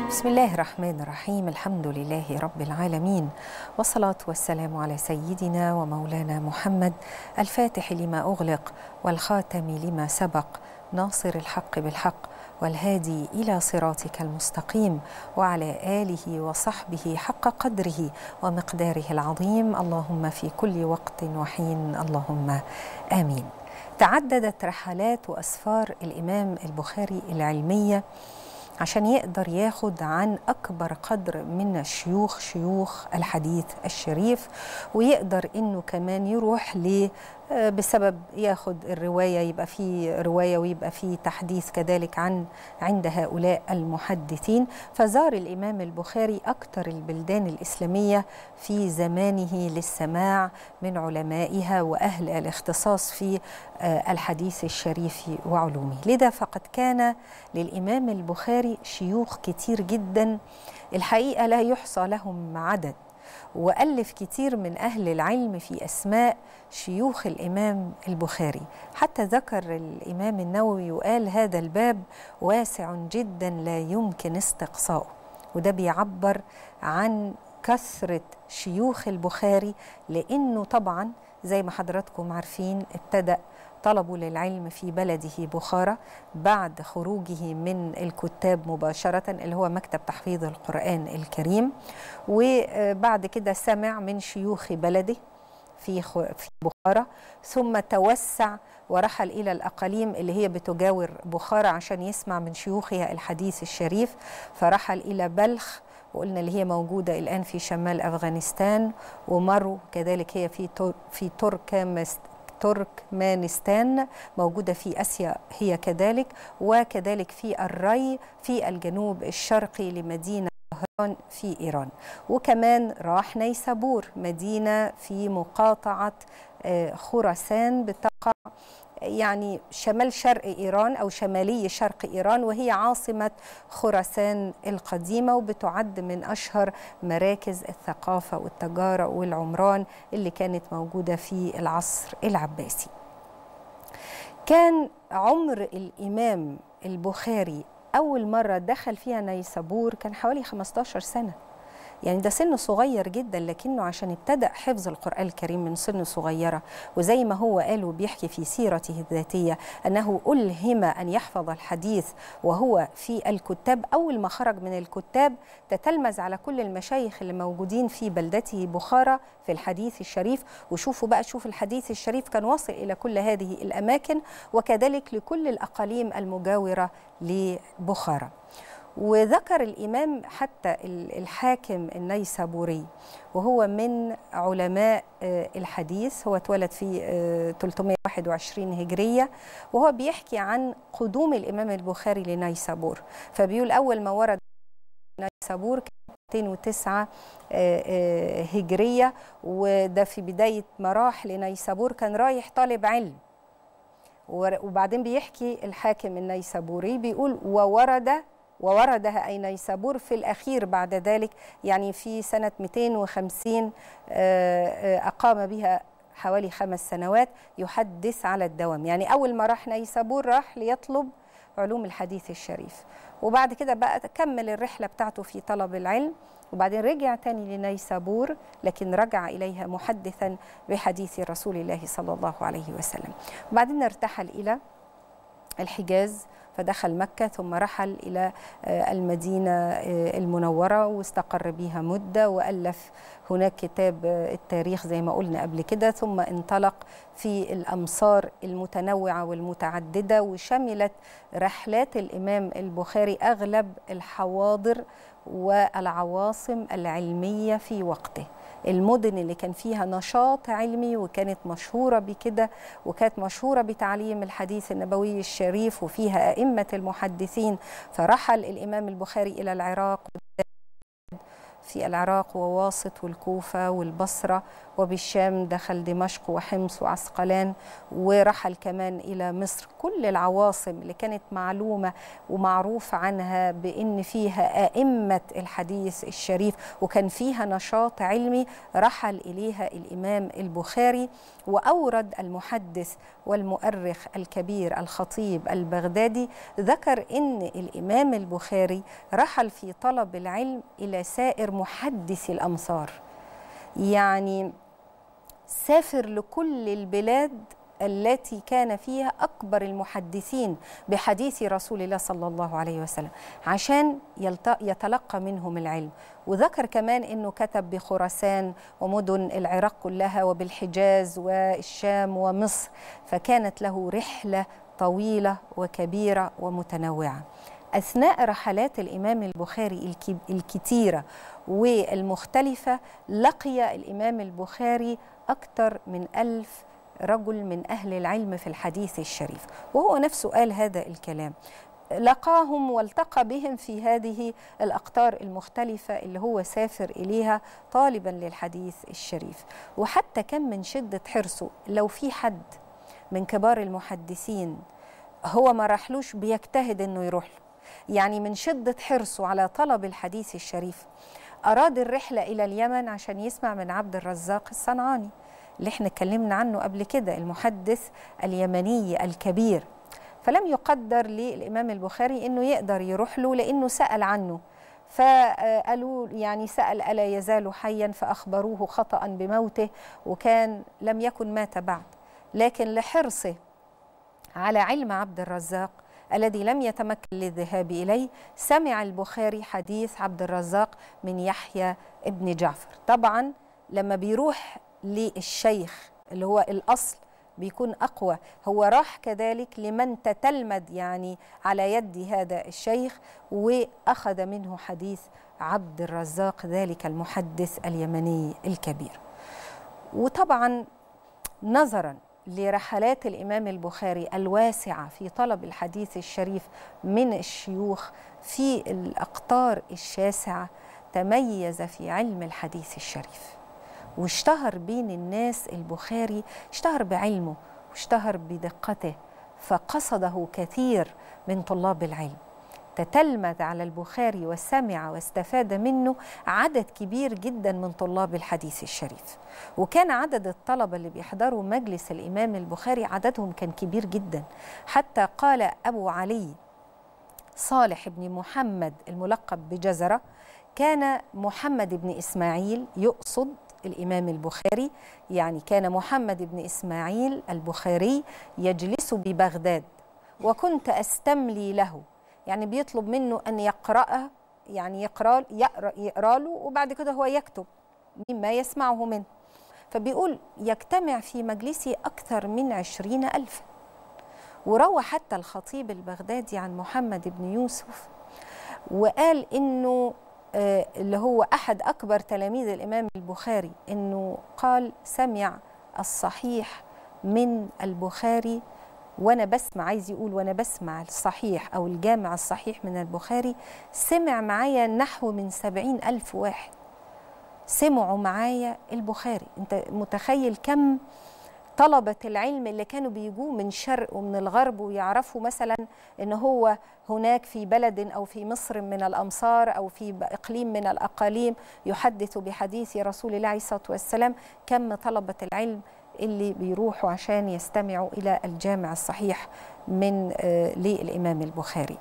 بسم الله الرحمن الرحيم الحمد لله رب العالمين والصلاة والسلام على سيدنا ومولانا محمد الفاتح لما أغلق والخاتم لما سبق ناصر الحق بالحق والهادي إلى صراطك المستقيم وعلى آله وصحبه حق قدره ومقداره العظيم اللهم في كل وقت وحين اللهم آمين تعددت رحلات وأسفار الإمام البخاري العلمية عشان يقدر ياخد عن أكبر قدر من الشيوخ شيوخ الحديث الشريف ويقدر إنه كمان يروح ل بسبب ياخد الرواية يبقى في رواية ويبقى في تحديث كذلك عن عند هؤلاء المحدثين فزار الإمام البخاري أكثر البلدان الإسلامية في زمانه للسماع من علمائها وأهل الاختصاص في الحديث الشريف وعلومه لذا فقد كان للإمام البخاري شيوخ كتير جدا الحقيقة لا يحصى لهم عدد وألف كتير من أهل العلم في أسماء شيوخ الإمام البخاري حتى ذكر الإمام النووي وقال هذا الباب واسع جدا لا يمكن استقصاؤه وده بيعبر عن كثرة شيوخ البخاري لأنه طبعا زي ما حضراتكم عارفين ابتدأ طلبوا للعلم في بلده بخارى بعد خروجه من الكتاب مباشرة اللي هو مكتب تحفيظ القرآن الكريم وبعد كده سمع من شيوخ بلده في في بخارى ثم توسع ورحل إلى الأقاليم اللي هي بتجاور بخارى عشان يسمع من شيوخها الحديث الشريف فرحل إلى بلخ وقلنا اللي هي موجودة الآن في شمال أفغانستان ومرو كذلك هي في في تركمست تركمانستان موجودة في آسيا هي كذلك وكذلك في الري في الجنوب الشرقي لمدينة طهران في إيران وكمان راح نيسابور مدينة في مقاطعة خراسان بتقع يعني شمال شرق إيران أو شمالي شرق إيران وهي عاصمة خراسان القديمة وبتعد من أشهر مراكز الثقافة والتجارة والعمران اللي كانت موجودة في العصر العباسي كان عمر الإمام البخاري أول مرة دخل فيها نيسابور كان حوالي 15 سنة يعني ده سن صغير جدا لكنه عشان ابتدأ حفظ القرآن الكريم من سن صغيرة وزي ما هو قال وبيحكي في سيرته الذاتية أنه ألهم أن يحفظ الحديث وهو في الكتاب أول ما خرج من الكتاب تتلمذ على كل المشايخ اللي موجودين في بلدته بخارى في الحديث الشريف وشوفوا بقى شوف الحديث الشريف كان واصل إلى كل هذه الأماكن وكذلك لكل الأقاليم المجاورة لبخارى وذكر الإمام حتى الحاكم النيسابوري وهو من علماء الحديث هو اتولد في 321 هجرية وهو بيحكي عن قدوم الإمام البخاري لنيسابور فبيقول أول ما ورد نيسابور كان 209 هجرية وده في بداية مراحل نيسابور كان رايح طالب علم وبعدين بيحكي الحاكم النيسابوري بيقول وورد ووردها أي نيسابور في الأخير بعد ذلك يعني في سنة 250 أقام بها حوالي خمس سنوات يحدث على الدوام يعني أول ما راح نيسابور راح ليطلب علوم الحديث الشريف وبعد كده بقى كمل الرحلة بتاعته في طلب العلم وبعدين رجع تاني لنيسابور لكن رجع إليها محدثا بحديث رسول الله صلى الله عليه وسلم وبعدين ارتحل إلى الحجاز فدخل مكة ثم رحل إلى المدينة المنورة واستقر بها مدة وألف هناك كتاب التاريخ زي ما قلنا قبل كده ثم انطلق في الأمصار المتنوعة والمتعددة وشملت رحلات الإمام البخاري أغلب الحواضر والعواصم العلمية في وقته المدن اللي كان فيها نشاط علمي وكانت مشهورة بكده وكانت مشهورة بتعليم الحديث النبوي الشريف وفيها أئمة المحدثين فرحل الإمام البخاري إلى العراق في العراق وواسط والكوفة والبصرة وبالشام دخل دمشق وحمص وعسقلان ورحل كمان إلى مصر كل العواصم اللي كانت معلومة ومعروف عنها بأن فيها أئمة الحديث الشريف وكان فيها نشاط علمي رحل إليها الإمام البخاري وأورد المحدث والمؤرخ الكبير الخطيب البغدادي ذكر أن الإمام البخاري رحل في طلب العلم إلى سائر محدث الأمصار يعني سافر لكل البلاد التي كان فيها أكبر المحدثين بحديث رسول الله صلى الله عليه وسلم عشان يتلقى منهم العلم وذكر كمان أنه كتب بخراسان ومدن العراق كلها وبالحجاز والشام ومصر فكانت له رحلة طويلة وكبيرة ومتنوعة أثناء رحلات الإمام البخاري الكتيرة والمختلفة لقي الإمام البخاري أكثر من ألف رجل من أهل العلم في الحديث الشريف وهو نفسه قال هذا الكلام لقاهم والتقى بهم في هذه الأقطار المختلفة اللي هو سافر إليها طالبا للحديث الشريف وحتى كان من شدة حرصه لو في حد من كبار المحدثين هو ما راحلوش بيجتهد انه يروح له يعني من شدة حرصه على طلب الحديث الشريف أراد الرحلة إلى اليمن عشان يسمع من عبد الرزاق الصنعاني اللي احنا اتكلمنا عنه قبل كده المحدث اليمني الكبير فلم يقدر للإمام البخاري أنه يقدر يروح له لأنه سأل عنه فقالوا يعني سأل ألا يزال حيا فأخبروه خطأ بموته وكان لم يكن مات بعد لكن لحرصه على علم عبد الرزاق الذي لم يتمكن للذهاب إليه سمع البخاري حديث عبد الرزاق من يحيى ابن جعفر طبعا لما بيروح للشيخ اللي هو الأصل بيكون أقوى هو راح كذلك لمن تتلمذ يعني على يد هذا الشيخ وأخذ منه حديث عبد الرزاق ذلك المحدث اليمني الكبير وطبعا نظرا لرحلات الامام البخاري الواسعه في طلب الحديث الشريف من الشيوخ في الاقطار الشاسعه تميز في علم الحديث الشريف واشتهر بين الناس البخاري اشتهر بعلمه واشتهر بدقته فقصده كثير من طلاب العلم تتلمذ على البخاري وسمع واستفاد منه عدد كبير جدا من طلاب الحديث الشريف وكان عدد الطلبة اللي بيحضروا مجلس الإمام البخاري عددهم كان كبير جدا حتى قال أبو علي صالح بن محمد الملقب بجزرة كان محمد بن إسماعيل يقصد الإمام البخاري يعني كان محمد بن إسماعيل البخاري يجلس ببغداد وكنت أستملي له يعني بيطلب منه أن يقرأ يعني يقرأ, يقرأ, يقرأ له وبعد كده هو يكتب مما يسمعه منه فبيقول يجتمع في مجلسي أكثر من عشرين ألف وروى حتى الخطيب البغدادي عن محمد بن يوسف وقال إنه اللي هو أحد أكبر تلاميذ الإمام البخاري إنه قال سمع الصحيح من البخاري وأنا بسمع عايز يقول وأنا بسمع الصحيح أو الجامع الصحيح من البخاري سمع معايا نحو من سبعين ألف واحد سمعوا معايا البخاري أنت متخيل كم طلبة العلم اللي كانوا بيجوا من الشرق ومن الغرب ويعرفوا مثلا ان هو هناك في بلد او في مصر من الامصار او في اقليم من الاقاليم يحدث بحديث رسول الله عليه الصلاه والسلام كم طلبة العلم اللي بيروحوا عشان يستمعوا الى الجامع الصحيح من للامام البخاري.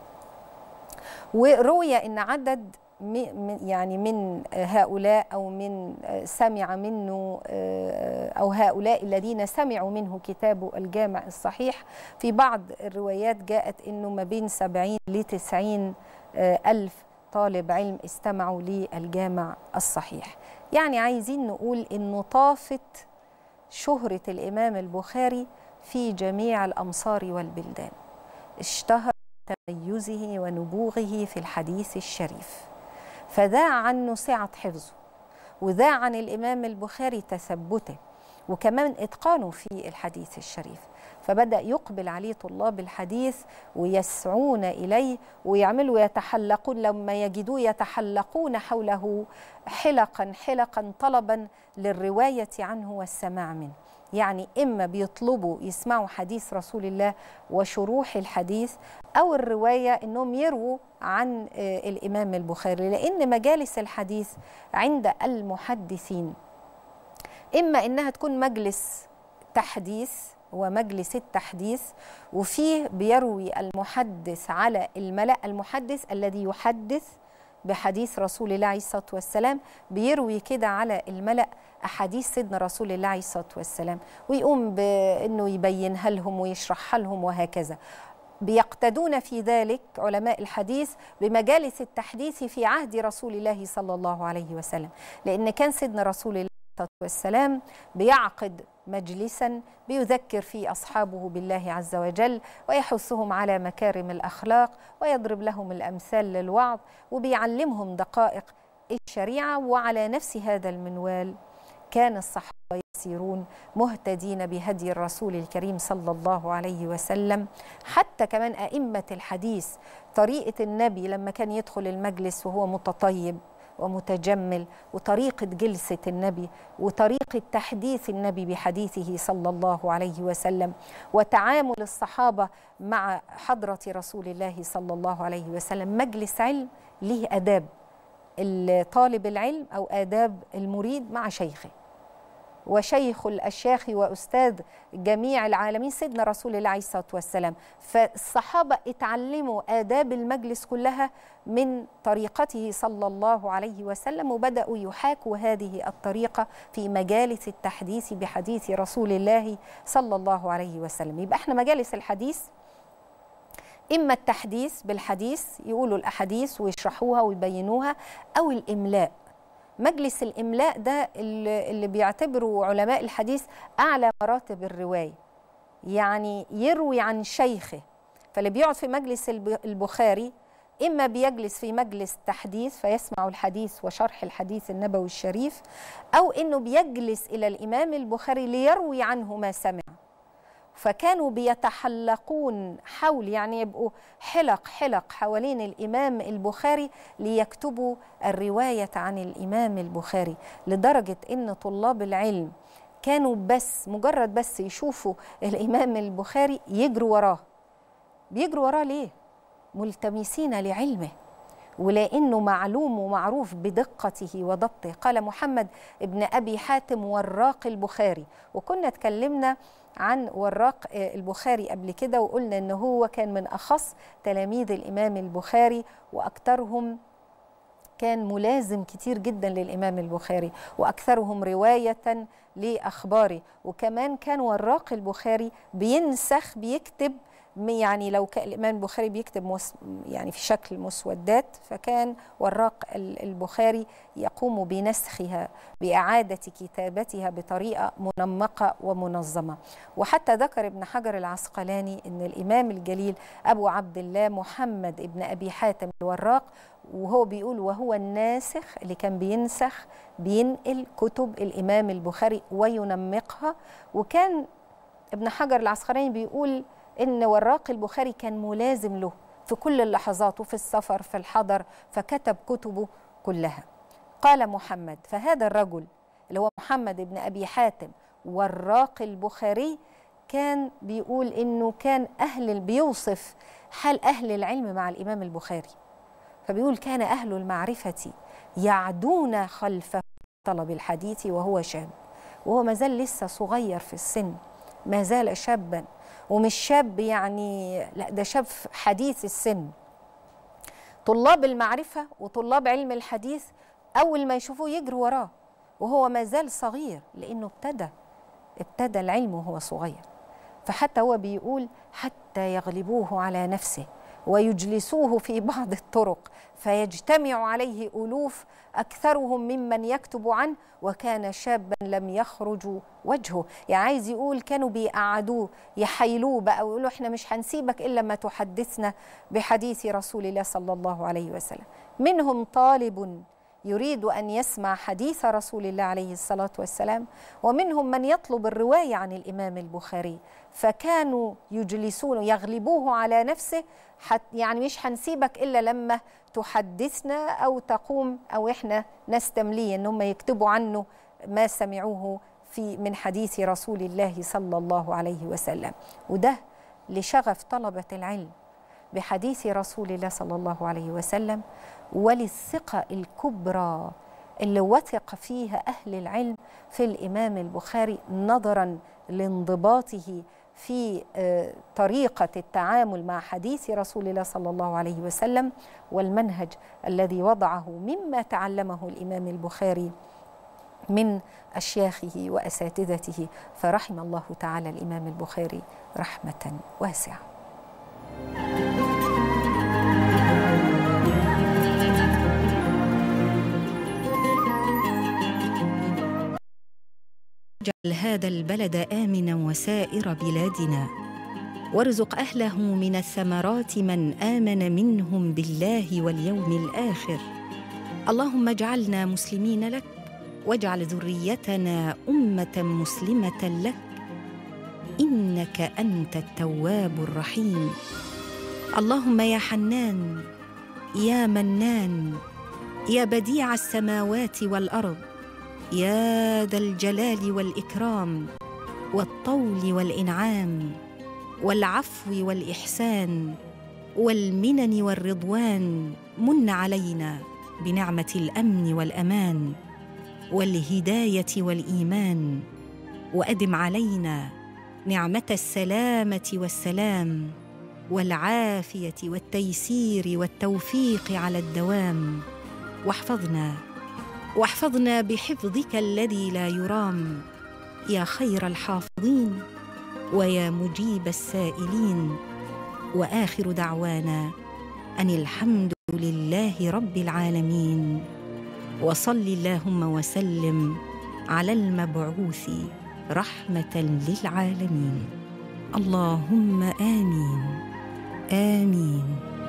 وروي ان عدد يعني من هؤلاء او من سمع منه او هؤلاء الذين سمعوا منه كتاب الجامع الصحيح في بعض الروايات جاءت انه ما بين 70 ل 90 الف طالب علم استمعوا للجامع الصحيح يعني عايزين نقول انه طافت شهره الامام البخاري في جميع الامصار والبلدان اشتهر تميزه ونبوغه في الحديث الشريف فذاع عنه سعة حفظه وذاع عن الإمام البخاري تثبته وكمان إتقانه في الحديث الشريف فبدأ يقبل عليه طلاب الحديث ويسعون إليه ويعملوا يتحلقون لما يجدوه يتحلقون حوله حلقا حلقا طلبا للرواية عنه والسماع منه يعني إما بيطلبوا يسمعوا حديث رسول الله وشروح الحديث أو الرواية إنهم يرووا عن الإمام البخاري لأن مجالس الحديث عند المحدثين إما إنها تكون مجلس تحديث ومجلس التحديث وفيه بيروي المحدث على الملأ المحدث الذي يحدث بحديث رسول الله عليه الصلاه والسلام بيروي كده على الملأ احاديث سيدنا رسول الله عليه الصلاه والسلام ويقوم بانه يبينها لهم ويشرحها لهم وهكذا بيقتدون في ذلك علماء الحديث بمجالس التحديث في عهد رسول الله صلى الله عليه وسلم لان كان سيدنا رسول الله والسلام بيعقد مجلسا بيذكر فيه اصحابه بالله عز وجل ويحثهم على مكارم الاخلاق ويضرب لهم الامثال للوعظ وبيعلمهم دقائق الشريعه وعلى نفس هذا المنوال كان الصحابه يسيرون مهتدين بهدي الرسول الكريم صلى الله عليه وسلم حتى كمان ائمه الحديث طريقه النبي لما كان يدخل المجلس وهو متطيب ومتجمل وطريقة جلسة النبي وطريقة تحديث النبي بحديثه صلى الله عليه وسلم وتعامل الصحابة مع حضرة رسول الله صلى الله عليه وسلم مجلس علم له آداب طالب العلم أو آداب المريد مع شيخه وشيخ الأشياخ وأستاذ جميع العالمين سيدنا رسول الله عليه الصلاة والسلام فالصحابة اتعلموا آداب المجلس كلها من طريقته صلى الله عليه وسلم وبدأوا يحاكوا هذه الطريقة في مجالس التحديث بحديث رسول الله صلى الله عليه وسلم يبقى احنا مجالس الحديث إما التحديث بالحديث يقولوا الأحاديث ويشرحوها ويبينوها أو الإملاء مجلس الإملاء ده اللي بيعتبره علماء الحديث أعلى مراتب الرواية يعني يروي عن شيخه فاللي بيقعد في مجلس البخاري إما بيجلس في مجلس تحديث فيسمع الحديث وشرح الحديث النبوي الشريف أو إنه بيجلس إلى الإمام البخاري ليروي عنه ما سمع فكانوا بيتحلقون حول يعني يبقوا حلق حلق حوالين الإمام البخاري ليكتبوا الرواية عن الإمام البخاري لدرجة إن طلاب العلم كانوا بس مجرد بس يشوفوا الإمام البخاري يجروا وراه بيجروا وراه ليه؟ ملتمسين لعلمه ولانه معلوم ومعروف بدقته وضبطه قال محمد ابن ابي حاتم وراق البخاري وكنا اتكلمنا عن وراق البخاري قبل كده وقلنا ان هو كان من اخص تلاميذ الامام البخاري واكثرهم كان ملازم كتير جدا للامام البخاري واكثرهم روايه لاخباره وكمان كان وراق البخاري بينسخ بيكتب يعني لو كان الامام البخاري بيكتب مس يعني في شكل مسودات فكان وراق البخاري يقوم بنسخها باعاده كتابتها بطريقه منمقه ومنظمه وحتى ذكر ابن حجر العسقلاني ان الامام الجليل ابو عبد الله محمد ابن ابي حاتم الوراق وهو بيقول وهو الناسخ اللي كان بينسخ بينقل كتب الامام البخاري وينمقها وكان ابن حجر العسقلاني بيقول ان وراق البخاري كان ملازم له في كل اللحظات وفي السفر في الحضر فكتب كتبه كلها قال محمد فهذا الرجل اللي هو محمد بن ابي حاتم وراق البخاري كان بيقول انه كان اهل بيوصف حال اهل العلم مع الامام البخاري فبيقول كان اهل المعرفه يعدون خلفه طلب الحديث وهو شاب وهو ما زال لسه صغير في السن ما زال شابا ومش شاب يعني لا ده شاب حديث السن طلاب المعرفة وطلاب علم الحديث أول ما يشوفوه يجروا وراه وهو ما زال صغير لأنه ابتدى ابتدى العلم وهو صغير فحتى هو بيقول حتى يغلبوه على نفسه ويجلسوه في بعض الطرق فيجتمع عليه ألوف أكثرهم ممن يكتب عنه وكان شابا لم يخرج وجهه يعني عايز يقول كانوا بيقعدوه يحيلوه بقى ويقولوا احنا مش هنسيبك إلا ما تحدثنا بحديث رسول الله صلى الله عليه وسلم منهم طالب يريد ان يسمع حديث رسول الله عليه الصلاه والسلام ومنهم من يطلب الروايه عن الامام البخاري فكانوا يجلسون يغلبوه على نفسه حت يعني مش هنسيبك الا لما تحدثنا او تقوم او احنا نستمليه ان هم يكتبوا عنه ما سمعوه في من حديث رسول الله صلى الله عليه وسلم وده لشغف طلبه العلم بحديث رسول الله صلى الله عليه وسلم وللثقه الكبرى اللي وثق فيها اهل العلم في الامام البخاري نظرا لانضباطه في طريقه التعامل مع حديث رسول الله صلى الله عليه وسلم والمنهج الذي وضعه مما تعلمه الامام البخاري من اشياخه واساتذته فرحم الله تعالى الامام البخاري رحمه واسعه اجعل هذا البلد امنا وسائر بلادنا وارزق اهله من الثمرات من امن منهم بالله واليوم الاخر اللهم اجعلنا مسلمين لك واجعل ذريتنا امه مسلمه لك انك انت التواب الرحيم اللهم يا حنان يا منان يا بديع السماوات والارض يا ذا الجلال والاكرام والطول والانعام والعفو والاحسان والمنن والرضوان من علينا بنعمه الامن والامان والهدايه والايمان وادم علينا نعمه السلامه والسلام والعافيه والتيسير والتوفيق على الدوام واحفظنا واحفظنا بحفظك الذي لا يرام يا خير الحافظين ويا مجيب السائلين واخر دعوانا ان الحمد لله رب العالمين وصل اللهم وسلم على المبعوث رحمه للعالمين اللهم امين امين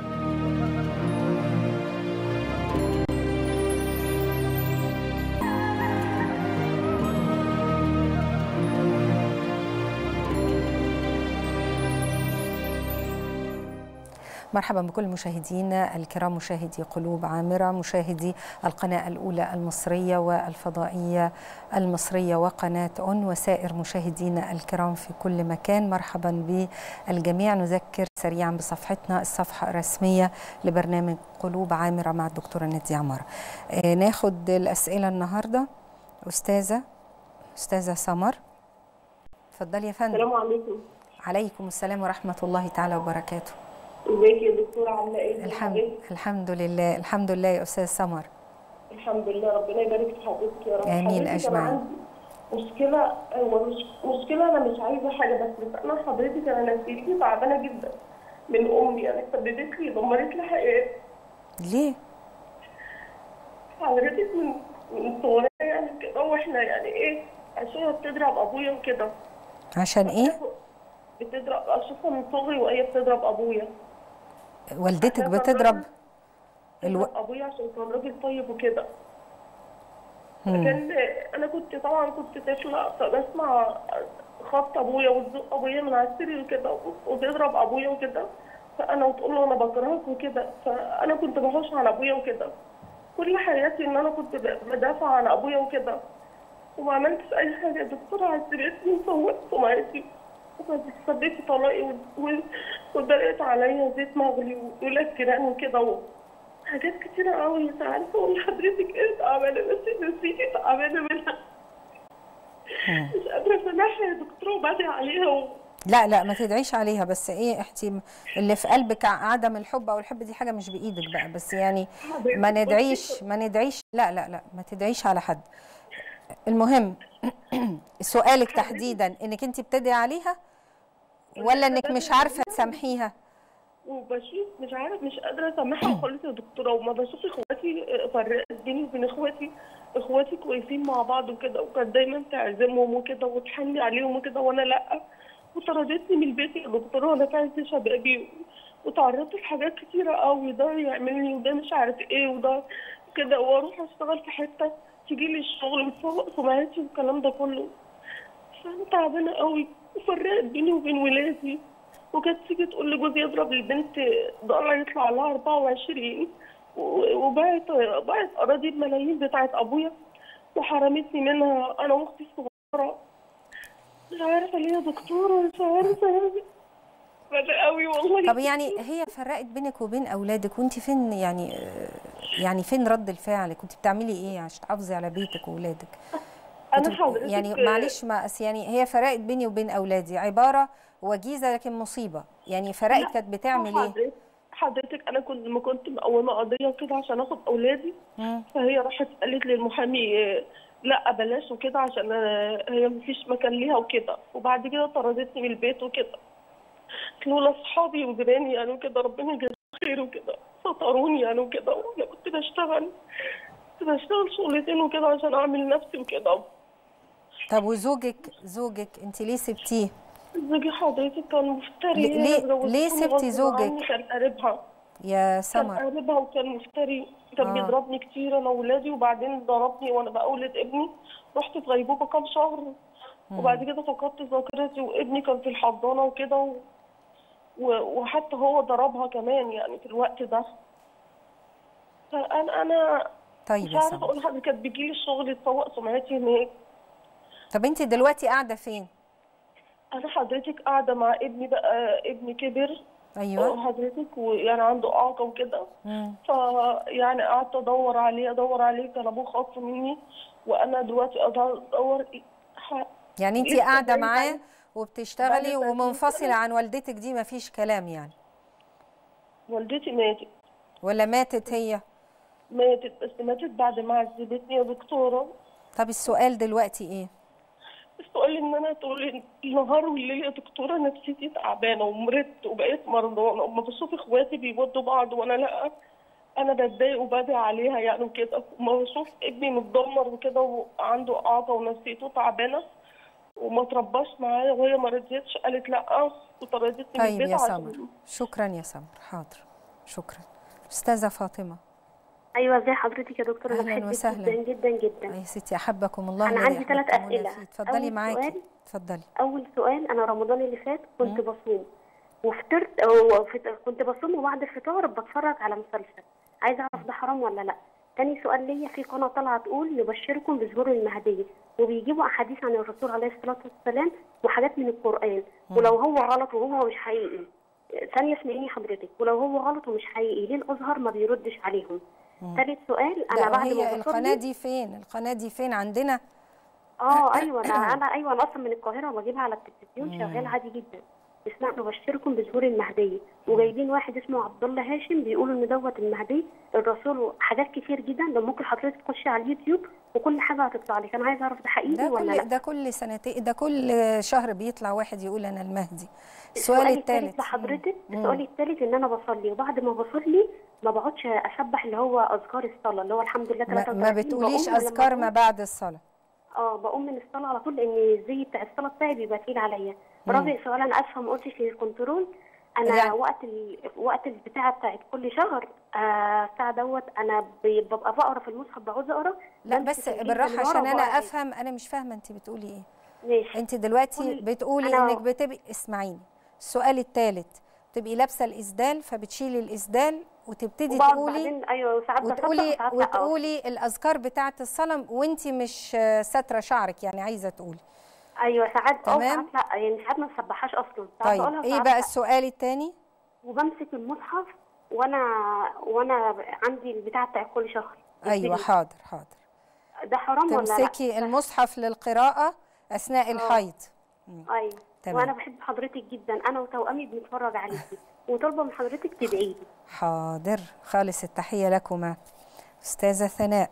مرحبا بكل مشاهدينا الكرام مشاهدي قلوب عامرة مشاهدي القناة الأولى المصرية والفضائية المصرية وقناة أون وسائر مشاهدينا الكرام في كل مكان مرحبا بالجميع نذكر سريعا بصفحتنا الصفحة الرسمية لبرنامج قلوب عامرة مع الدكتورة نادية عمر آه ناخد الأسئلة النهاردة أستاذة أستاذة سمر اتفضلي يا فندم السلام عليكم عليكم السلام ورحمة الله تعالى وبركاته ازيك يا دكتوره عامله ايه؟ الحمد الحمد لله الحمد لله يا استاذ سمر الحمد لله ربنا يبارك في حضرتك يا رب آمين حضرتك أجمعين. أنا عندي مشكله هو مش مشكله انا مش عايزه حاجه بس بس انا حضرتك انا نفسيتي تعبانه جدا من امي يعني سببت لي دمرت لي حياتي ليه؟ حضرتك من من صغرنا يعني كده واحنا يعني ايه عشان بتضرب ابويا وكده عشان ايه؟ بتضرب اشوفها من صغري وهي بتضرب ابويا والدتك عشان بتضرب الو... بتضرب ابويا عشان كان راجل طيب وكده مم. كان انا كنت طبعا كنت طفله فبسمع خبط ابويا وتزق ابويا من على السرير وكده وتضرب ابويا وكده فانا وتقول له انا بكرهك وكده فانا كنت بحوش على ابويا وكده كل حياتي ان انا كنت بدافع عن ابويا وكده وما عملتش اي حاجه الدكتوره عذبتني وصوت سمعتي وسببت طلاقي و- و- ودلقت عليا زيت مغلي ولاد جيران وكده و- حاجات كتيرة قوي مش عارفة أقول لحضرتك إيه تعبانة بس نفسيتي تعبانة منها مم. مش قادرة أسامحها يا دكتورة وبدعي عليها و... لا لا ما تدعيش عليها بس ايه احتي اللي في قلبك ع- عدم الحب او الحب دي حاجه مش بايدك بقى بس يعني ما ندعيش ما ندعيش لا لا لا ما تدعيش على حد المهم سؤالك تحديدا انك انت بتدعي عليها ولا انك مش عارفه تسامحيها وبشوف مش عارف مش قادرة أسامحها خالص يا دكتورة وما بشوف إخواتي فرقت بيني وبين إخواتي إخواتي كويسين مع بعض وكده وكانت دايما تعزمهم وكده وتحني عليهم وكده وأنا لأ وطردتني من البيت يا دكتورة وأنا في عز شبابي وتعرضت لحاجات كتيرة قوي ده يعملني وده مش عارف إيه وده كده واروح اشتغل في حته تجي لي الشغل وتسوق سمعتي والكلام ده كله فانا تعبانه قوي وفرقت بيني وبين ولادي وكانت تيجي تقول لجوزي يضرب البنت ضالة يطلع لها 24 و- وباعت باعت اراضي بملايين بتاعت ابويا وحرمتني منها انا واختي الصغيره مش عارفه ليه يا دكتوره مش عارفه بدأ قوي والله طب يعني هي فرقت بينك وبين اولادك وانت فين يعني آه، يعني فين رد الفعل كنت بتعملي ايه عشان تحافظي على بيتك واولادك انا كنت- حضرتك يعني معلش ما أس- يعني هي فرقت بيني وبين اولادي عباره وجيزه لكن مصيبه يعني فرقت لا، كانت بتعمل ايه حضرتك حضرتك انا كنت ما كنت مقومه قضيه وكده عشان اخد اولادي مم. فهي راحت قالت للمحامي آه، لا بلاش وكده عشان آه، هي مفيش مكان ليها وكده وبعد كده طردتني من البيت وكده لولا اصحابي وجيراني يعني وكده ربنا يجازيهم خير وكده ستروني يعني وكده وانا كنت بشتغل كنت بشتغل شغلتين وكده عشان اعمل نفسي وكده طب وزوجك زوجك انت ليه سبتيه زوجي حضرتك كان مفتري ليه- هي ليه- اتجوزتني ليه سبتي غصب زوجك؟ عني، كان قريبها يا كان سمر قريبها وكان مفتري كان آه. بيضربني كتير انا واولادي وبعدين ضربني وانا بقولد ابني رحت في غيبوبه كام شهر وبعد كده فقدت ذاكرتي وابني كان في الحضانه وكده و... و... وحتى هو ضربها كمان يعني في الوقت ده فانا انا طيب مش يا عارفه سمر اقول لحضرتك كانت بيجيلي الشغل تسوق سمعتي هناك طب انت دلوقتي قاعده فين انا حضرتك قاعده مع ابني بقى ابني كبر ايوه حضرتك ويعني عنده اعاقه وكده مم. فيعني قعدت ادور عليه ادور عليه كان ابوه خاص مني وانا دلوقتي ادور ح- يعني انت لسه قاعده جاي معاه بعد- وبتشتغلي بعد ثلاثين ومنفصله سنة. عن والدتك دي مفيش كلام يعني والدتي ماتت ولا ماتت هي ماتت بس ماتت بعد ما عذبتني يا دكتوره طب السؤال دلوقتي ايه السؤال ان انا طول النهار والليل يا دكتوره نفسيتي تعبانه ومرضت وبقيت مرضانه وما بشوف اخواتي بيودوا بعض وانا لا انا بتضايق وبدعي عليها يعني وكده وما بشوف ابني متدمر وكده وعنده اعاقه ونفسيته تعبانه وما ترباش معايا وهي ما رضيتش قالت لا وطردتني من طيب البيت يا عشان سمر شكرا يا سمر حاضر شكرا استاذه فاطمه ايوه ازي حضرتك يا دكتور انا أهلاً بحبك وسهلاً. جدا جدا جدا يا ستي احبكم الله أنا الذي عندي ثلاث أحببتمونا أسئلة. فيه. اتفضلي أول معاكي سؤال. اتفضلي اول سؤال انا رمضان اللي فات كنت بصوم وفطرت أو فت- كنت بصوم وبعد الفطار بتفرج على مسلسل عايزه اعرف ده حرام ولا لا تاني سؤال ليا في قناه طالعه تقول نبشركم بظهور المهدي وبيجيبوا احاديث عن الرسول عليه الصلاه والسلام وحاجات من القران ولو هو غلط وهو مش حقيقي ثانيه اسمعيني حضرتك ولو هو غلط ومش حقيقي ليه الازهر ما بيردش عليهم ثالث سؤال انا لا بعد هي ما القناه بصلي دي فين القناه دي فين عندنا اه ايوه انا انا ايوه انا اصلا من القاهره وبجيبها على التلفزيون شغال عادي جدا اسمها نبشركم بظهور المهدي وجايبين واحد اسمه عبد الله هاشم بيقولوا ان دوت المهدي الرسول حاجات كتير جدا ده ممكن حضرتك تخشي على اليوتيوب وكل حاجه هتطلع لك انا عايزه اعرف ده حقيقي ده ولا كل لا ده كل سنتين ده كل شهر بيطلع واحد يقول انا المهدي السؤال السؤال الثالث الثالث لحضرتك السؤال الثالث ان انا بصلي وبعد ما بصلي ما بقعدش اسبح اللي هو اذكار الصلاه اللي هو الحمد لله ما, 33 ما بتقوليش بقوم ولما اذكار بقوم- ما بعد الصلاه اه بقوم من الصلاه على طول لان الزي بتاع الصلاه بتاعي بيبقى تقيل عليا رابع سؤال انا اسفه ما قلتش للكنترول انا يعني- وقت ال... وقت البتاعه بتاعت كل شهر آه بتاع دوت انا بي- ببقى بقرا في المصحف بعوز اقرا لا بمسك بس الجلد بالراحه من ورا عشان انا وبقرا فيه. افهم انا مش فاهمه انت بتقولي ايه ماشي انت دلوقتي كل- بتقولي أنا- انك بتبقي اسمعيني السؤال الثالث بتبقي لابسه الاسدال فبتشيلي الاسدال وتبتدي وبقعد تقولي بعدين ايوه ساعات بصدق وتقولي وساعات لا وتقولي الاذكار بتاعه الصلاه وانت مش آه، ساتره شعرك يعني عايزه تقولي ايوه ساعات اه تمام. ساعات لا يعني ساعات ما بسبحهاش اصلا ساعات طيب بقولها ايه وساعات بقى لا. السؤال الثاني وبمسك المصحف وانا وانا عندي البتاع بتاع كل شهر ايوه الفيديو. حاضر حاضر ده حرام ولا لا تمسكي المصحف للقراءه اثناء الحيض ايوه تمام. وانا بحب حضرتك جدا انا وتوأمي بنتفرج عليكي وطالبه من حضرتك تدعي لي حاضر خالص التحيه لكما استاذه ثناء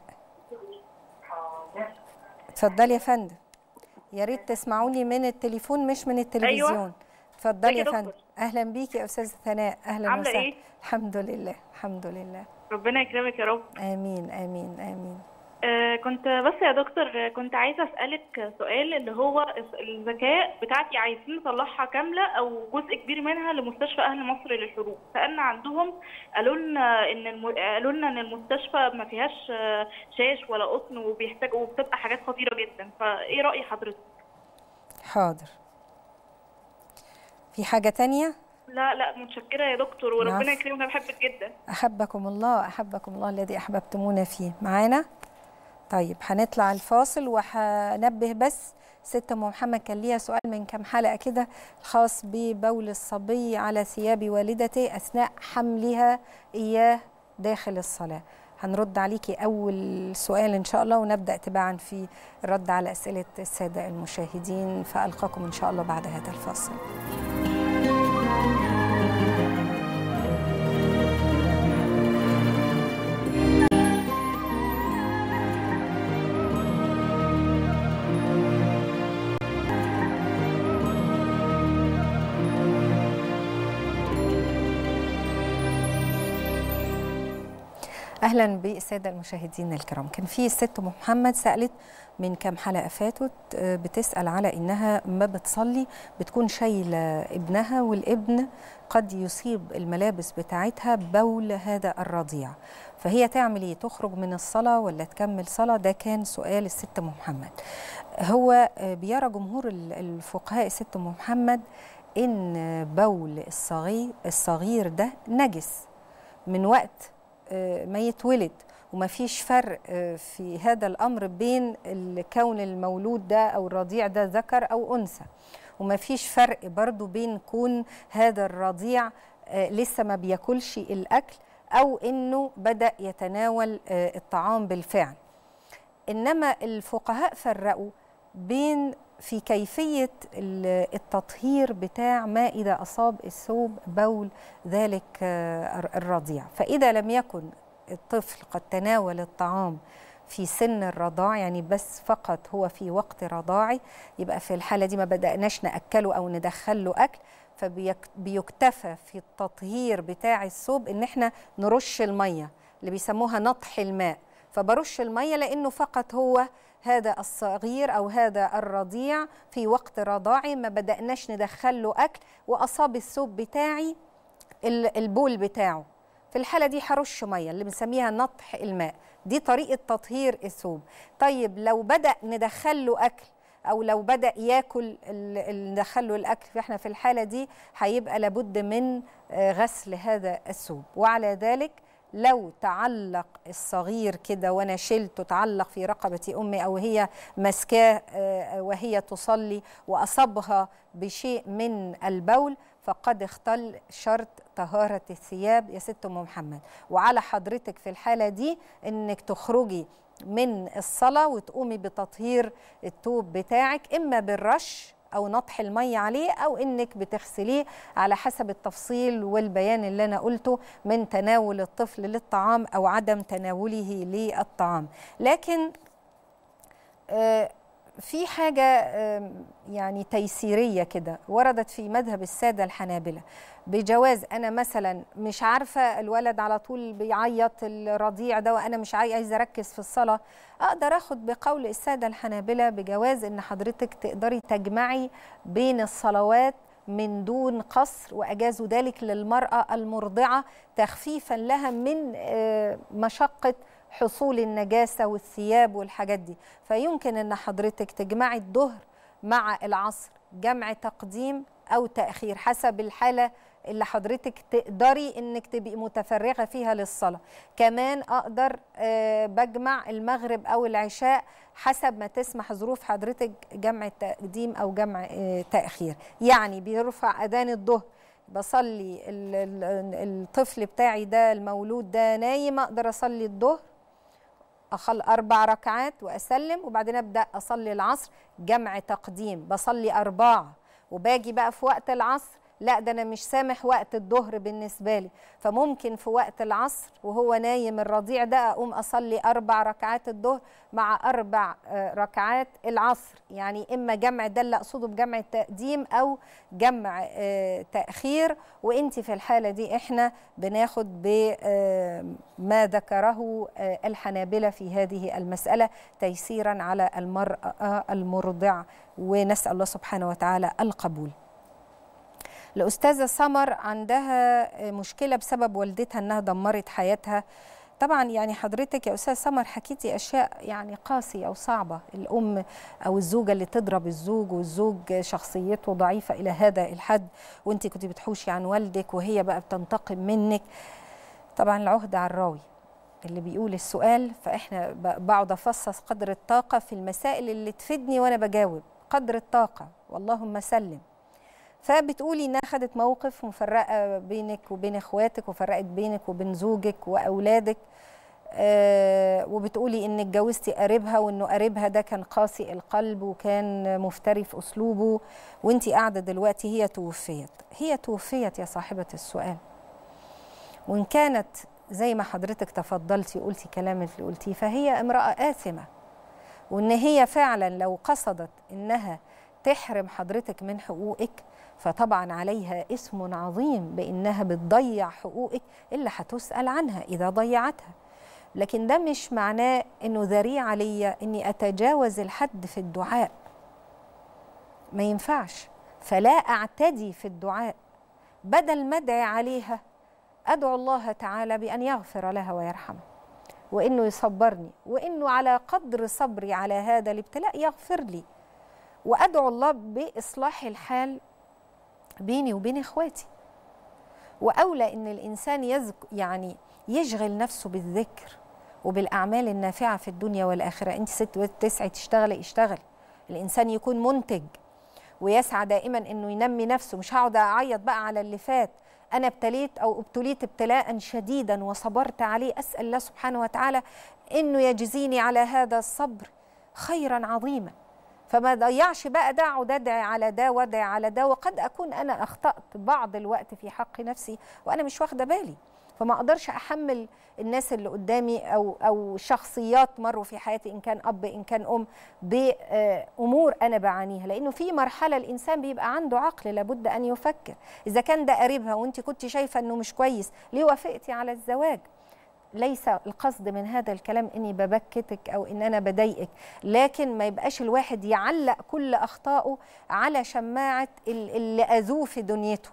اتفضلي يا فندم يا ريت تسمعوني من التليفون مش من التلفزيون اتفضلي يا ازيك يا فندم اهلا بيكي يا استاذه ثناء اهلا عاملة وسهلا ايه؟ الحمد لله الحمد لله ربنا يكرمك يا رب امين امين امين آه، كنت بس يا دكتور آه، كنت عايزة أسألك سؤال اللي هو الزكاة بتاعتي عايزين نطلعها كاملة أو جزء كبير منها لمستشفى أهل مصر للحروق سألنا عندهم قالوا لنا إن الم... قالوا لنا إن المستشفى ما فيهاش آه، شاش ولا قطن وبيحتاجوا وبتبقى حاجات خطيرة جدا فإيه رأي حضرتك؟ حاضر في حاجة تانية لا لا متشكرة يا دكتور وربنا العفو. يكرمك أنا بحبك جدا أحبكم الله أحبكم الله الذي أحببتمونا فيه معانا طيب هنطلع الفاصل وهنبه بس ست ام محمد كان ليها سؤال من كام حلقه كده خاص ببول الصبي على ثياب والدته اثناء حملها اياه داخل الصلاه هنرد عليكي اول سؤال ان شاء الله ونبدا تباعا في الرد على اسئله الساده المشاهدين فالقاكم ان شاء الله بعد هذا الفاصل اهلا بالساده المشاهدين الكرام كان في الست ام محمد سالت من كام حلقه فاتت آه، بتسال على انها ما بتصلي بتكون شايله ابنها والابن قد يصيب الملابس بتاعتها بول هذا الرضيع فهي تعمل ايه تخرج من الصلاه ولا تكمل صلاه ده كان سؤال الست ام محمد هو آه، بيرى جمهور ال- الفقهاء الست ام محمد ان بول الصغير الصغير ده نجس من وقت آه، ما يتولد وما فيش فرق آه، في هذا الأمر بين الكون المولود ده أو الرضيع ده ذكر أو أنثى وما فيش فرق برضو بين كون هذا الرضيع آه، لسه ما بياكلش الأكل أو إنه بدأ يتناول آه، الطعام بالفعل إنما الفقهاء فرقوا بين في كيفية ال- التطهير بتاع ما إذا أصاب الثوب بول ذلك آه، الر- الرضيع فإذا لم يكن الطفل قد تناول الطعام في سن الرضاع يعني بس فقط هو في وقت رضاعي يبقى في الحالة دي ما بدأناش نأكله أو ندخله أكل فبيكتفى في التطهير بتاع الثوب إن احنا نرش المية اللي بيسموها نطح الماء فبرش المية لأنه فقط هو هذا الصغير أو هذا الرضيع في وقت رضاعي ما بدأناش ندخله أكل وأصاب الثوب بتاعي ال- البول بتاعه في الحالة دي هرش مية اللي بنسميها نطح الماء دي طريقة تطهير الثوب طيب لو بدأ ندخله أكل أو لو بدأ ياكل ال- ال- ندخله الأكل فإحنا في الحالة دي هيبقى لابد من آه، غسل هذا الثوب وعلى ذلك لو تعلق الصغير كده وانا شلته تعلق في رقبه امي او هي ماسكاه آه، وهي تصلي واصابها بشيء من البول فقد اختل شرط طهاره الثياب يا ست ام محمد وعلى حضرتك في الحاله دي انك تخرجي من الصلاه وتقومي بتطهير الثوب بتاعك اما بالرش او نطح الميه عليه او انك بتغسليه على حسب التفصيل والبيان اللي انا قلته من تناول الطفل للطعام او عدم تناوله للطعام لكن آه، في حاجة آه، يعني تيسيرية كده وردت في مذهب السادة الحنابلة بجواز أنا مثلا مش عارفة الولد على طول بيعيط الرضيع ده وأنا مش عاي- عايزة أركز في الصلاة أقدر أخد بقول السادة الحنابلة بجواز إن حضرتك تقدري تجمعي بين الصلوات من دون قصر وأجازوا ذلك للمرأة المرضعة تخفيفا لها من آه، مشقة حصول النجاسة والثياب والحاجات دي فيمكن أن حضرتك تجمعي الظهر مع العصر جمع تقديم أو تأخير حسب الحالة اللي حضرتك تقدري انك تبقي متفرغه فيها للصلاه كمان اقدر آه، بجمع المغرب او العشاء حسب ما تسمح ظروف حضرتك جمع تقديم او جمع آه، تاخير يعني بيرفع اذان الظهر بصلي ال- ال- الطفل بتاعي ده المولود ده نايم اقدر اصلي الظهر أخل أربع ركعات وأسلم وبعدين أبدأ أصلي العصر جمع تقديم بصلي أربعة وباجي بقى في وقت العصر لا ده انا مش سامح وقت الظهر بالنسبه لي فممكن في وقت العصر وهو نايم الرضيع ده اقوم اصلي اربع ركعات الظهر مع اربع آه، ركعات العصر يعني اما جمع ده اللي اقصده بجمع التقديم او جمع آه، تاخير وانت في الحاله دي احنا بناخد بما ذكره آه، الحنابله في هذه المساله تيسيرا على المراه المرضع ونسال الله سبحانه وتعالى القبول الأستاذة سمر عندها مشكلة بسبب والدتها أنها دمرت حياتها طبعا يعني حضرتك يا أستاذ سمر حكيتي أشياء يعني قاسية وصعبة الأم أو الزوجة اللي تضرب الزوج والزوج شخصيته ضعيفة إلى هذا الحد وأنت كنت بتحوشي عن والدك وهي بقى بتنتقم منك طبعا العهدة على الراوي اللي بيقول السؤال فإحنا بقعد أفصص قدر الطاقة في المسائل اللي تفيدني وأنا بجاوب قدر الطاقة واللهم سلم فبتقولي انها خدت موقف مفرقه بينك وبين اخواتك وفرقت بينك وبين زوجك واولادك آه وبتقولي انك اتجوزتي قريبها وانه قريبها ده كان قاسي القلب وكان مفتري في اسلوبه وانت قاعده دلوقتي هي توفيت هي توفيت يا صاحبه السؤال وان كانت زي ما حضرتك تفضلتي وقلتي كلام اللي قلتيه فهي امراه آثمه وان هي فعلا لو قصدت انها تحرم حضرتك من حقوقك فطبعا عليها اسم عظيم بانها بتضيع حقوقك اللي هتسال عنها اذا ضيعتها لكن ده مش معناه انه ذريعه ليا اني اتجاوز الحد في الدعاء ما ينفعش فلا اعتدي في الدعاء بدل ما ادعي عليها ادعو الله تعالى بان يغفر لها ويرحمها وانه يصبرني وانه على قدر صبري على هذا الابتلاء يغفر لي وادعو الله باصلاح الحال بيني وبين اخواتي واولى ان الانسان يذك يعني يشغل نفسه بالذكر وبالاعمال النافعه في الدنيا والاخره انت ست تسعي تشتغلي اشتغل الانسان يكون منتج ويسعى دائما انه ينمي نفسه مش هقعد اعيط بقى على اللي فات انا ابتليت او ابتليت ابتلاء شديدا وصبرت عليه اسال الله سبحانه وتعالى انه يجزيني على هذا الصبر خيرا عظيما فما ضيعش بقى ده اقعد ادعي على ده وادعي على ده وقد اكون انا اخطات بعض الوقت في حق نفسي وانا مش واخده بالي فما اقدرش احمل الناس اللي قدامي او او شخصيات مروا في حياتي ان كان اب ان كان ام بامور انا بعانيها لانه في مرحله الانسان بيبقى عنده عقل لابد ان يفكر اذا كان ده قريبها وانت كنت شايفه انه مش كويس ليه وافقتي على الزواج ليس القصد من هذا الكلام اني ببكتك او ان انا بضايقك لكن ما يبقاش الواحد يعلق كل اخطائه على شماعه اللي اذوه في دنيته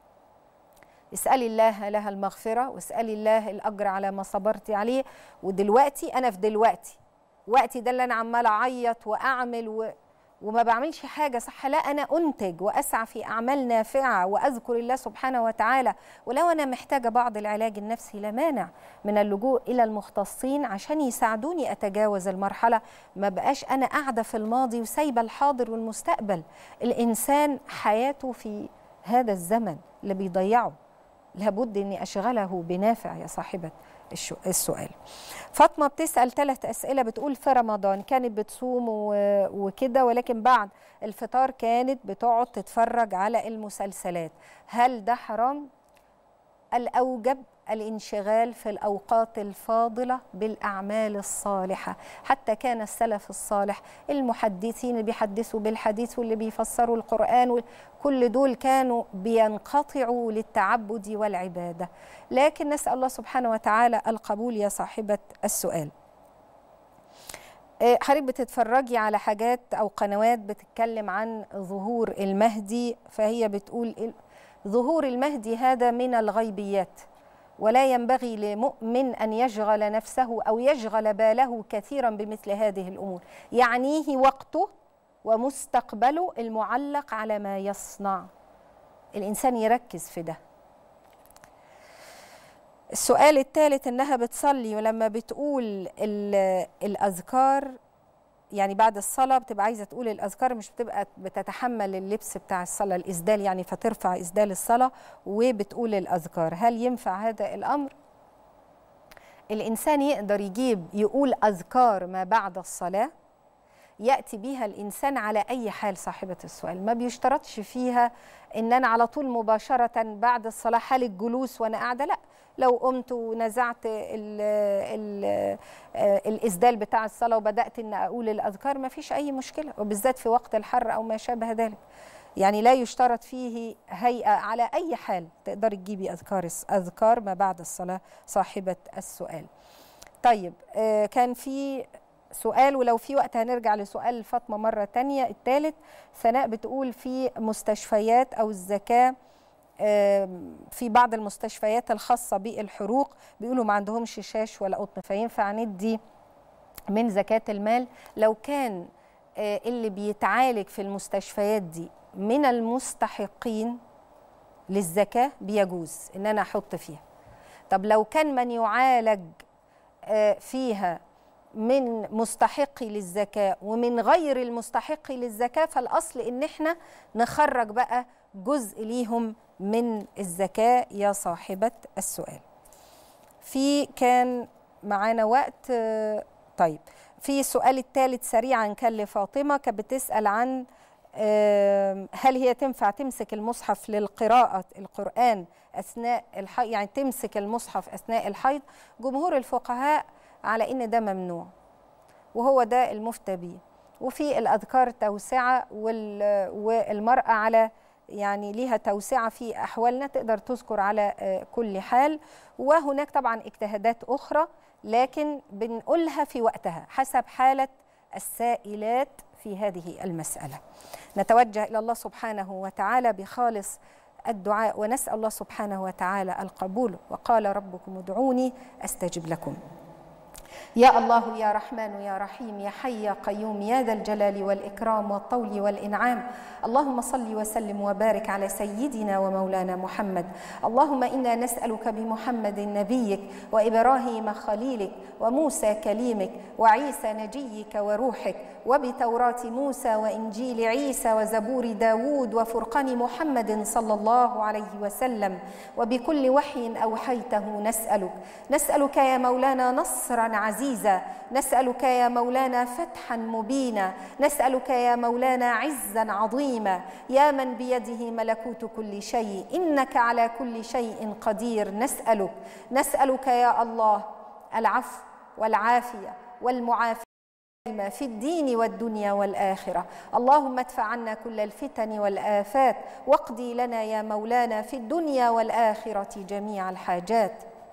اسالي الله لها المغفره واسالي الله الاجر على ما صبرتي عليه ودلوقتي انا في دلوقتي وقتي ده اللي انا عماله اعيط واعمل و... وما بعملش حاجه صح لا انا انتج واسعى في اعمال نافعه واذكر الله سبحانه وتعالى ولو انا محتاجه بعض العلاج النفسي لا مانع من اللجوء الى المختصين عشان يساعدوني اتجاوز المرحله ما بقاش انا قاعده في الماضي وسايبه الحاضر والمستقبل الانسان حياته في هذا الزمن اللي بيضيعه لابد اني اشغله بنافع يا صاحبه السؤال فاطمه بتسال ثلاث اسئله بتقول في رمضان كانت بتصوم وكده ولكن بعد الفطار كانت بتقعد تتفرج على المسلسلات هل ده حرام الاوجب الانشغال في الاوقات الفاضله بالاعمال الصالحه حتى كان السلف الصالح المحدثين اللي بيحدثوا بالحديث واللي بيفسروا القران كل دول كانوا بينقطعوا للتعبد والعباده لكن نسال الله سبحانه وتعالى القبول يا صاحبه السؤال حضرتك بتتفرجي على حاجات او قنوات بتتكلم عن ظهور المهدي فهي بتقول ظهور المهدي هذا من الغيبيات ولا ينبغي لمؤمن ان يشغل نفسه او يشغل باله كثيرا بمثل هذه الامور يعنيه وقته ومستقبله المعلق على ما يصنع الانسان يركز في ده السؤال الثالث انها بتصلي ولما بتقول الاذكار يعني بعد الصلاة بتبقى عايزة تقول الأذكار مش بتبقى بتتحمل اللبس بتاع الصلاة الإسدال يعني فترفع إسدال الصلاة وبتقول الأذكار هل ينفع هذا الأمر؟ الإنسان يقدر يجيب يقول أذكار ما بعد الصلاة ياتي بها الانسان على اي حال صاحبه السؤال ما بيشترطش فيها ان انا على طول مباشره بعد الصلاه حال الجلوس وانا قاعده لا لو قمت ونزعت ال ال الاسدال بتاع الصلاه وبدات ان اقول الاذكار ما فيش اي مشكله وبالذات في وقت الحر او ما شابه ذلك يعني لا يشترط فيه هيئه على اي حال تقدري تجيبي اذكار اذكار ما بعد الصلاه صاحبه السؤال طيب آه كان في سؤال ولو في وقت هنرجع لسؤال فاطمه مره تانية الثالث سناء بتقول في مستشفيات او الزكاه في بعض المستشفيات الخاصة بالحروق بيقولوا ما عندهمش شاش ولا قطن فينفع ندي من زكاة المال لو كان اللي بيتعالج في المستشفيات دي من المستحقين للزكاة بيجوز إن أنا أحط فيها طب لو كان من يعالج فيها من مستحقي للزكاة ومن غير المستحقي للزكاة فالأصل إن إحنا نخرج بقى جزء ليهم من الزكاة يا صاحبة السؤال في كان معانا وقت طيب في السؤال الثالث سريعا كان لفاطمة كانت بتسأل عن هل هي تنفع تمسك المصحف للقراءة القرآن أثناء الحيض يعني تمسك المصحف أثناء الحيض جمهور الفقهاء على إن ده ممنوع وهو ده المفتى به وفي الأذكار توسعة والمرأة على يعني ليها توسعة في أحوالنا تقدر تذكر على كل حال وهناك طبعا اجتهادات أخرى لكن بنقولها في وقتها حسب حالة السائلات في هذه المسألة نتوجه إلى الله سبحانه وتعالى بخالص الدعاء ونسأل الله سبحانه وتعالى القبول وقال ربكم ادعوني أستجب لكم يا الله يا رحمن يا رحيم يا حي يا قيوم يا ذا الجلال والإكرام والطول والإنعام اللهم صل وسلم وبارك على سيدنا ومولانا محمد اللهم إنا نسألك بمحمد نبيك وإبراهيم خليلك وموسى كليمك وعيسى نجيك وروحك وبتوراة موسى وإنجيل عيسى وزبور داود وفرقان محمد صلى الله عليه وسلم وبكل وحي أوحيته نسألك نسألك يا مولانا نصرا عزيزا نسألك يا مولانا فتحا مبينا نسألك يا مولانا عزا عظيما يا من بيده ملكوت كل شيء إنك على كل شيء قدير نسألك نسألك يا الله العفو والعافية والمعافية في الدين والدنيا والآخرة اللهم ادفع عنا كل الفتن والآفات واقضي لنا يا مولانا في الدنيا والآخرة جميع الحاجات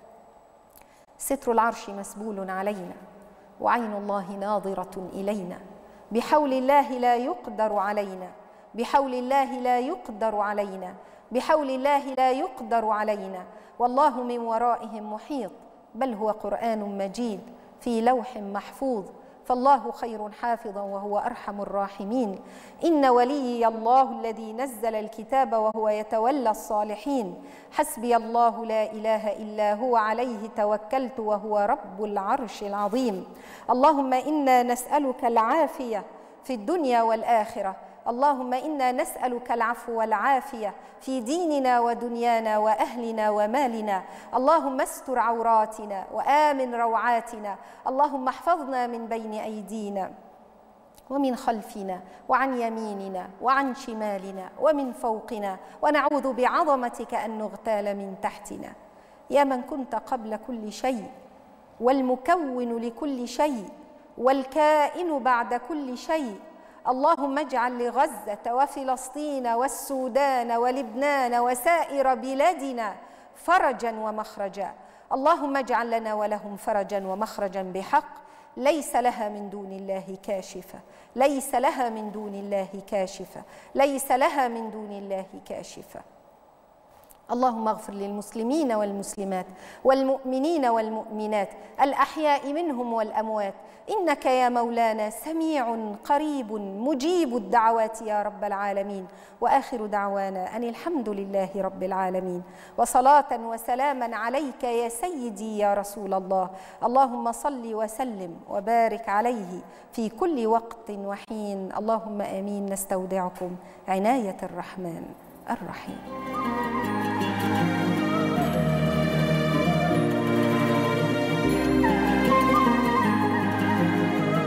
ستر العرش مسبول علينا وعين الله ناظرة إلينا بحول الله لا يقدر علينا بحول الله لا يقدر علينا بحول الله لا يقدر علينا والله من ورائهم محيط بل هو قرآن مجيد في لوح محفوظ فالله خير حافظا وهو ارحم الراحمين ان وليي الله الذي نزل الكتاب وهو يتولى الصالحين حسبي الله لا اله الا هو عليه توكلت وهو رب العرش العظيم اللهم انا نسالك العافيه في الدنيا والاخره اللهم انا نسالك العفو والعافيه في ديننا ودنيانا واهلنا ومالنا اللهم استر عوراتنا وامن روعاتنا اللهم احفظنا من بين ايدينا ومن خلفنا وعن يميننا وعن شمالنا ومن فوقنا ونعوذ بعظمتك ان نغتال من تحتنا يا من كنت قبل كل شيء والمكون لكل شيء والكائن بعد كل شيء اللهم اجعل لغزه وفلسطين والسودان ولبنان وسائر بلادنا فرجا ومخرجا اللهم اجعل لنا ولهم فرجا ومخرجا بحق ليس لها من دون الله كاشفه ليس لها من دون الله كاشفه ليس لها من دون الله كاشفه اللهم اغفر للمسلمين والمسلمات والمؤمنين والمؤمنات الاحياء منهم والاموات انك يا مولانا سميع قريب مجيب الدعوات يا رب العالمين واخر دعوانا ان الحمد لله رب العالمين وصلاه وسلاما عليك يا سيدي يا رسول الله اللهم صل وسلم وبارك عليه في كل وقت وحين اللهم امين نستودعكم عنايه الرحمن الرحيم